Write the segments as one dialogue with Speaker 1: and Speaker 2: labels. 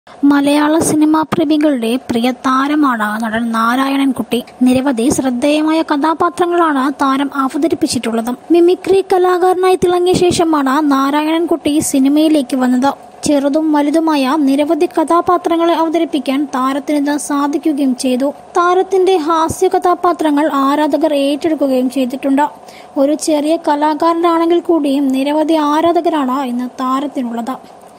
Speaker 1: മലയാള സിനിമാ പ്രേമികളുടെ പ്രിയ താരമാണ് നടൻ നാരായണൻകുട്ടി നിരവധി ശ്രദ്ധേയമായ കഥാപാത്രങ്ങളാണ് താരം അവതരിപ്പിച്ചിട്ടുള്ളത് മിമിക്രി കലാകാരനായി തിളങ്ങിയ ശേഷമാണ് നാരായണൻകുട്ടി സിനിമയിലേക്ക് വന്നത് ചെറുതും വലുതുമായ നിരവധി കഥാപാത്രങ്ങളെ അവതരിപ്പിക്കാൻ താരത്തിന് ഇത് സാധിക്കുകയും ചെയ്തു താരത്തിന്റെ ഹാസ്യ കഥാപാത്രങ്ങൾ ആരാധകർ ഏറ്റെടുക്കുകയും ചെയ്തിട്ടുണ്ട് ഒരു ചെറിയ കലാകാരനാണെങ്കിൽ കൂടിയും നിരവധി ആരാധകരാണ് ഇന്ന് താരത്തിനുള്ളത്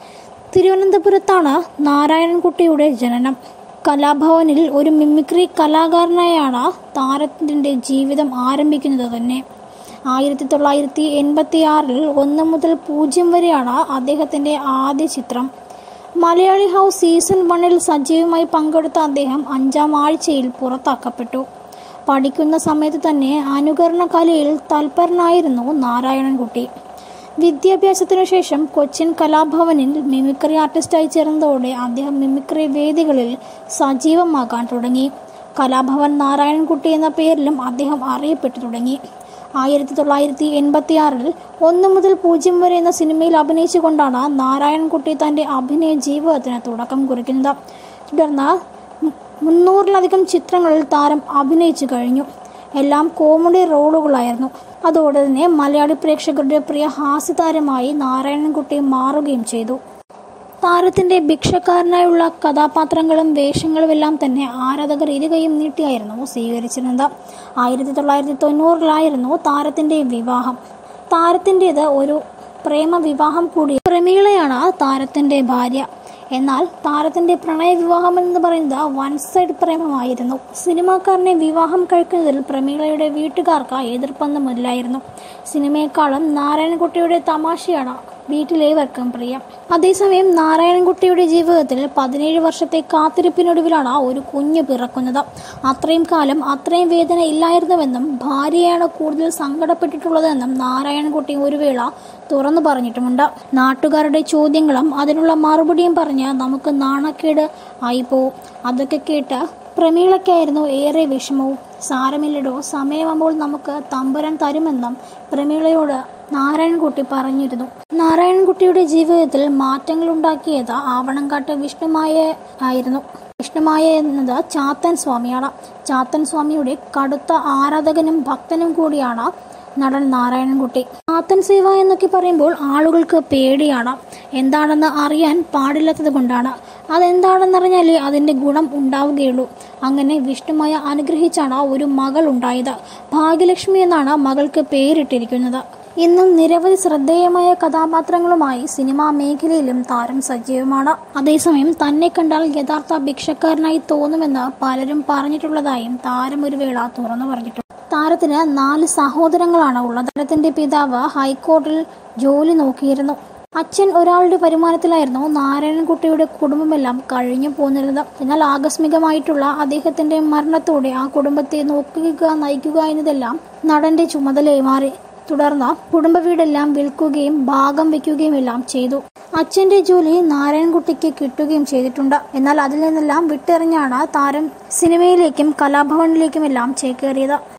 Speaker 1: തിരുവനന്തപുരത്താണ് നാരായണൻകുട്ടിയുടെ ജനനം കലാഭവനിൽ ഒരു മിമിക്രി കലാകാരനായാണ് താരത്തിന്റെ ജീവിതം ആരംഭിക്കുന്നത് തന്നെ ആയിരത്തി തൊള്ളായിരത്തി എൺപത്തി ആറിൽ ഒന്ന് മുതൽ പൂജ്യം വരെയാണ് അദ്ദേഹത്തിന്റെ ആദ്യ ചിത്രം മലയാളി ഹൗസ് സീസൺ വണ്ണിൽ സജീവമായി പങ്കെടുത്ത അദ്ദേഹം അഞ്ചാം ആഴ്ചയിൽ പുറത്താക്കപ്പെട്ടു പഠിക്കുന്ന സമയത്ത് തന്നെ അനുകരണ കലയിൽ തൽപരനായിരുന്നു നാരായണൻകുട്ടി വിദ്യാഭ്യാസത്തിനു ശേഷം കൊച്ചിൻ കലാഭവനിൽ മിമിക്രി ആർട്ടിസ്റ്റായി ചേർന്നതോടെ അദ്ദേഹം മിമിക്രി വേദികളിൽ സജീവമാകാൻ തുടങ്ങി കലാഭവൻ നാരായണൻകുട്ടി എന്ന പേരിലും അദ്ദേഹം അറിയപ്പെട്ടു തുടങ്ങി ആയിരത്തി തൊള്ളായിരത്തി എൺപത്തി ആറിൽ ഒന്ന് മുതൽ പൂജ്യം വരെ എന്ന സിനിമയിൽ അഭിനയിച്ചുകൊണ്ടാണ് നാരായണൻകുട്ടി തന്റെ അഭിനയ ജീവിതത്തിന് തുടക്കം കുറിക്കുന്നത് തുടർന്ന് മുന്നൂറിലധികം ചിത്രങ്ങളിൽ താരം അഭിനയിച്ചു കഴിഞ്ഞു എല്ലാം കോമഡി റോളുകളായിരുന്നു അതോടെ തന്നെ മലയാളി പ്രേക്ഷകരുടെ പ്രിയ ഹാസ്യതാരമായി നാരായണൻകുട്ടി മാറുകയും ചെയ്തു താരത്തിന്റെ ഭിക്ഷക്കാരനായുള്ള കഥാപാത്രങ്ങളും വേഷങ്ങളുമെല്ലാം തന്നെ ആരാധകർ ഇരുകയും നീട്ടിയായിരുന്നു സ്വീകരിച്ചിരുന്നത് ആയിരത്തി തൊള്ളായിരത്തി തൊണ്ണൂറിലായിരുന്നു താരത്തിന്റെ വിവാഹം താരത്തിൻ്റെത് ഒരു പ്രേമ വിവാഹം കൂടി പ്രമീളയാണ് താരത്തിന്റെ ഭാര്യ എന്നാൽ താരത്തിന്റെ പ്രണയ വിവാഹം എന്ന് പറയുന്നത് വൺ സൈഡ് പ്രേമമായിരുന്നു സിനിമാക്കാരനെ വിവാഹം കഴിക്കുന്നതിൽ പ്രമീളയുടെ വീട്ടുകാർക്ക് എതിർപ്പൊന്നുമില്ലായിരുന്നു സിനിമയെക്കാളും നാരായണൻകുട്ടിയുടെ തമാശയാണ് വീട്ടിലേവർക്കും പ്രിയം അതേസമയം നാരായണൻകുട്ടിയുടെ ജീവിതത്തിൽ പതിനേഴ് വർഷത്തെ കാത്തിരിപ്പിനൊടുവിലാണ് ഒരു കുഞ്ഞ് പിറക്കുന്നത് അത്രയും കാലം അത്രയും വേദന ഇല്ലായിരുന്നുവെന്നും ഭാര്യയാണ് കൂടുതൽ സങ്കടപ്പെട്ടിട്ടുള്ളതെന്നും നാരായണൻകുട്ടി ഒരു വേള തുറന്നു പറഞ്ഞിട്ടുമുണ്ട് നാട്ടുകാരുടെ ചോദ്യങ്ങളും അതിനുള്ള മറുപടിയും പറഞ്ഞ് നമുക്ക് നാണക്കേട് ആയിപ്പോവും അതൊക്കെ കേട്ട് പ്രമീളയ്ക്കായിരുന്നു ഏറെ വിഷമവും സാരമില്ലടോ സമയമാകുമ്പോൾ നമുക്ക് തമ്പുരാൻ തരുമെന്നും പ്രമീളയോട് നാരായണൻകുട്ടി പറഞ്ഞിരുന്നു നാരായണൻകുട്ടിയുടെ ജീവിതത്തിൽ മാറ്റങ്ങൾ ഉണ്ടാക്കിയത് ആവണങ്കാട്ട് വിഷ്ണുമായ ആയിരുന്നു വിഷ്ണുമായ എന്നത് ചാത്തൻ സ്വാമിയാണ് ചാത്തൻ സ്വാമിയുടെ കടുത്ത ആരാധകനും ഭക്തനും കൂടിയാണ് നടൻ നാരായണൻകുട്ടി ചാത്തൻ സേവ എന്നൊക്കെ പറയുമ്പോൾ ആളുകൾക്ക് പേടിയാണ് എന്താണെന്ന് അറിയാൻ പാടില്ലാത്തത് കൊണ്ടാണ് അതെന്താണെന്നറിഞ്ഞാലേ അതിന്റെ ഗുണം ഉണ്ടാവുകയുള്ളൂ അങ്ങനെ വിഷ്ണുമായ അനുഗ്രഹിച്ചാണ് ഒരു മകൾ ഉണ്ടായത് ഭാഗ്യലക്ഷ്മി എന്നാണ് മകൾക്ക് പേരിട്ടിരിക്കുന്നത് ഇന്നും നിരവധി ശ്രദ്ധേയമായ കഥാപാത്രങ്ങളുമായി സിനിമാ മേഖലയിലും താരം സജീവമാണ് അതേസമയം തന്നെ കണ്ടാൽ യഥാർത്ഥ ഭിക്ഷക്കാരനായി തോന്നുമെന്ന് പലരും പറഞ്ഞിട്ടുള്ളതായും താരം ഒരു വേള തുറന്നു പറഞ്ഞിട്ടുണ്ട് താരത്തിന് നാല് സഹോദരങ്ങളാണ് ഉള്ളത് താരത്തിന്റെ പിതാവ് ഹൈക്കോർട്ടിൽ ജോലി നോക്കിയിരുന്നു അച്ഛൻ ഒരാളുടെ വരുമാനത്തിലായിരുന്നു നാരായണൻകുട്ടിയുടെ കുടുംബമെല്ലാം കഴിഞ്ഞു പോന്നിരുന്നത് എന്നാൽ ആകസ്മികമായിട്ടുള്ള അദ്ദേഹത്തിന്റെ മരണത്തോടെ ആ കുടുംബത്തെ നോക്കുക നയിക്കുക എന്നതെല്ലാം നടന്റെ ചുമതലയായി മാറി തുടർന്ന് കുടുംബ വീടെല്ലാം വിൽക്കുകയും ഭാഗം വയ്ക്കുകയും എല്ലാം ചെയ്തു അച്ഛന്റെ ജോലി നാരായൺകുട്ടിക്ക് കിട്ടുകയും ചെയ്തിട്ടുണ്ട് എന്നാൽ അതിൽ നിന്നെല്ലാം വിട്ടെറിഞ്ഞാണ് താരം സിനിമയിലേക്കും കലാഭവനിലേക്കും എല്ലാം ചേക്കേറിയത്